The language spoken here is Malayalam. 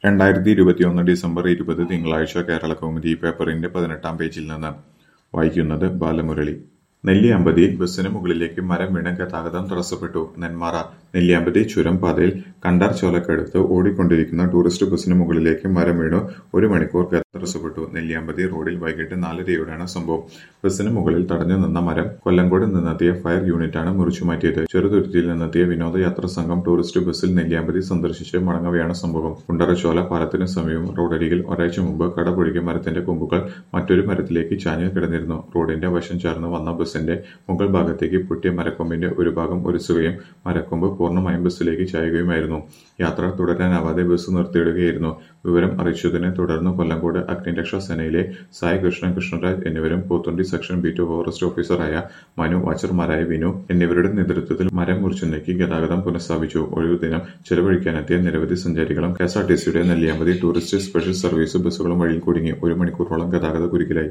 രണ്ടായിരത്തി ഇരുപത്തിയൊന്ന് ഡിസംബർ ഇരുപത് തിങ്കളാഴ്ച കേരളകൗമുദി പേപ്പറിന്റെ പതിനെട്ടാം പേജിൽ നിന്ന് വായിക്കുന്നത് ബാലമുരളി നെല്ലിയാമ്പതിയിൽ ബസിന് മുകളിലേക്ക് മരം വീണ് ഗതാഗതം തടസ്സപ്പെട്ടു നെന്മാറ നെല്ലിയാമ്പതി ചുരം പാതയിൽ കണ്ടാർ ചോലക്കടുത്ത് ഓടിക്കൊണ്ടിരിക്കുന്ന ടൂറിസ്റ്റ് ബസിന് മുകളിലേക്ക് മരം വീണു ഒരു മണിക്കൂർ ഗതാഗതം തടസ്സപ്പെട്ടു നെല്ലിയാമ്പതി റോഡിൽ വൈകിട്ട് നാലരയോടെയാണ് സംഭവം ബസിന് മുകളിൽ തടഞ്ഞു നിന്ന മരം കൊല്ലങ്കോട് നിന്നെത്തിയ ഫയർ യൂണിറ്റാണ് മുറിച്ചുമാറ്റിയത് ചെറുതുരുത്തിയിൽ നിന്നെത്തിയ വിനോദയാത്രാ സംഘം ടൂറിസ്റ്റ് ബസിൽ നെല്ലിയാമ്പതി സന്ദർശിച്ച് മടങ്ങവെയാണ് സംഭവം കുണ്ടറച്ചോല പാലത്തിന് സമീപം റോഡരികിൽ ഒരാഴ്ച മുമ്പ് കടപുഴകിയ മരത്തിന്റെ കൊമ്പുകൾ മറ്റൊരു മരത്തിലേക്ക് ചാഞ്ഞു കിടന്നിരുന്നു റോഡിന്റെ വശം ചേർന്ന് വന്ന ബസിന്റെ മുകൾ ഭാഗത്തേക്ക് പൊട്ടിയ മരക്കൊമ്പിന്റെ ഒരു ഭാഗം ഒരിച്ചുകയും മരക്കൊമ്പ് പൂർണ്ണമായും ബസ്സിലേക്ക് ചായുകയുമായിരുന്നു യാത്ര തുടരാനാവാതെ ബസ് നിർത്തിയിടുകയായിരുന്നു വിവരം അറിയിച്ചതിനെ തുടർന്ന് കൊല്ലങ്കോട് അഗ്നിരക്ഷാ സേനയിലെ സായി കൃഷ്ണൻ കൃഷ്ണരാജ് എന്നിവരും Pothundi section B two forest ഓഫീസറായ മനു വാച്ചർമാരായ വിനു എന്നിവരുടെ നേതൃത്വത്തിൽ മരം മുറിച്ചു നീക്കി ഗതാഗതം പുനഃസ്ഥാപിച്ചു ഒഴിവുദിനം ചെലവഴിക്കാനെത്തിയ നിരവധി സഞ്ചാരികളും കെഎസ്ആർടിസിയുടെ നെല്ലിയാമ്പതി ടൂറിസ്റ്റ് സ്പെഷ്യൽ സർവീസ് ബസ്സുകളും വഴിയിൽ കുടുങ്ങി ഒരു മണിക്കൂറോളം ഗതാഗത കുരുക്കിലായി